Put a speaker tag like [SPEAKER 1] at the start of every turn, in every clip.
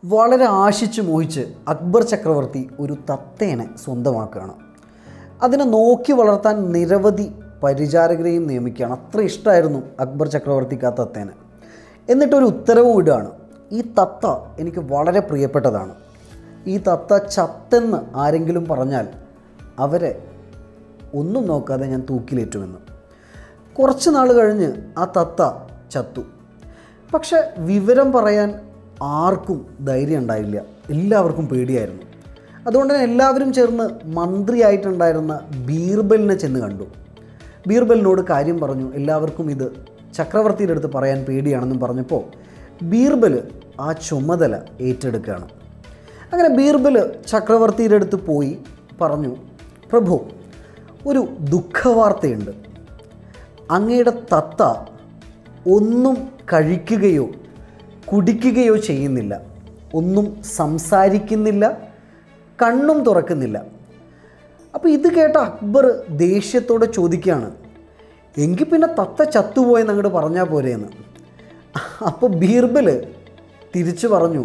[SPEAKER 1] വളരെ ആശിച്ചു മോഹിച്ച് അക്ബർ ചക്രവർത്തി ഒരു തത്തേനെ സ്വന്തമാക്കുകയാണ് അതിനെ നോക്കി വളർത്താൻ നിരവധി പരിചാരകരെയും നിയമിക്കുകയാണ് അത്ര ഇഷ്ടമായിരുന്നു അക്ബർ ചക്രവർത്തിക്ക് ആ തത്തേനെ എന്നിട്ടൊരു ഉത്തരവും ഇടുകയാണ് ഈ തത്ത എനിക്ക് വളരെ പ്രിയപ്പെട്ടതാണ് ഈ തത്ത ചത്തെന്ന് ആരെങ്കിലും പറഞ്ഞാൽ അവരെ ഒന്നും നോക്കാതെ ഞാൻ തൂക്കിലേറ്റുമെന്ന് കുറച്ച് നാൾ കഴിഞ്ഞ് ആ തത്ത ചത്തു പക്ഷെ വിവരം പറയാൻ ആർക്കും ധൈര്യം ഉണ്ടായില്ല എല്ലാവർക്കും പേടിയായിരുന്നു അതുകൊണ്ട് തന്നെ എല്ലാവരും ചേർന്ന് മന്ത്രിയായിട്ടുണ്ടായിരുന്ന ബീർബലിനെ ചെന്ന് കണ്ടു ബീർബലിനോട് കാര്യം പറഞ്ഞു എല്ലാവർക്കും ഇത് ചക്രവർത്തിയുടെ അടുത്ത് പറയാൻ പേടിയാണെന്നും പറഞ്ഞപ്പോൾ ബീർബൽ ആ ചുമതല ഏറ്റെടുക്കുകയാണ് അങ്ങനെ ബീർബൽ ചക്രവർത്തിയുടെ അടുത്ത് പോയി പറഞ്ഞു പ്രഭു ഒരു ദുഃഖവാർത്തയുണ്ട് അങ്ങയുടെ തത്ത ഒന്നും കഴിക്കുകയോ കുടിക്കുകയോ ചെയ്യുന്നില്ല ഒന്നും സംസാരിക്കുന്നില്ല കണ്ണും തുറക്കുന്നില്ല അപ്പോൾ ഇത് കേട്ട അക്ബർ ദേഷ്യത്തോടെ ചോദിക്കുകയാണ് എങ്കിൽ പിന്നെ തത്ത ചത്തുപോയെന്ന് അങ്ങോട്ട് പറഞ്ഞാൽ പോരെയെന്ന് അപ്പോൾ ബീർബൽ തിരിച്ചു പറഞ്ഞു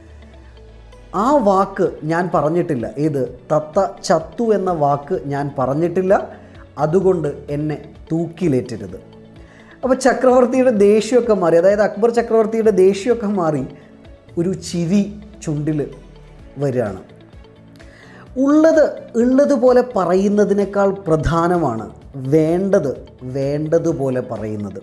[SPEAKER 1] ആ വാക്ക് ഞാൻ പറഞ്ഞിട്ടില്ല ഏത് തത്ത ചത്തു എന്ന വാക്ക് ഞാൻ പറഞ്ഞിട്ടില്ല അതുകൊണ്ട് എന്നെ തൂക്കിലേറ്റരുത് അപ്പോൾ ചക്രവർത്തിയുടെ ദേഷ്യമൊക്കെ മാറി അതായത് അക്ബർ ചക്രവർത്തിയുടെ ദേഷ്യമൊക്കെ മാറി ഒരു ചിരി ചുണ്ടിൽ വരികയാണ് ഉള്ളത് ഉള്ളതുപോലെ പറയുന്നതിനേക്കാൾ പ്രധാനമാണ് വേണ്ടത് വേണ്ടതുപോലെ പറയുന്നത്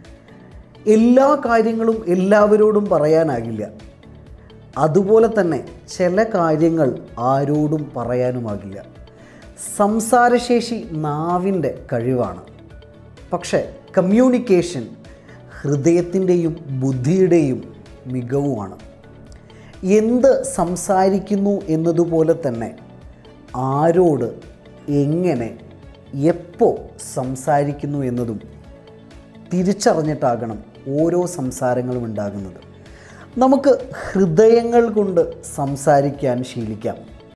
[SPEAKER 1] എല്ലാ കാര്യങ്ങളും എല്ലാവരോടും പറയാനാകില്ല അതുപോലെ തന്നെ ചില കാര്യങ്ങൾ ആരോടും പറയാനുമാകില്ല സംസാരശേഷി നാവിൻ്റെ കഴിവാണ് പക്ഷേ കമ്മ്യൂണിക്കേഷൻ ഹൃദയത്തിൻ്റെയും ബുദ്ധിയുടെയും മികവുമാണ് എന്ത് സംസാരിക്കുന്നു എന്നതുപോലെ തന്നെ ആരോട് എങ്ങനെ എപ്പോൾ സംസാരിക്കുന്നു എന്നതും തിരിച്ചറിഞ്ഞിട്ടാകണം ഓരോ സംസാരങ്ങളും ഉണ്ടാകുന്നത് നമുക്ക് ഹൃദയങ്ങൾ കൊണ്ട് സംസാരിക്കാൻ ശീലിക്കാം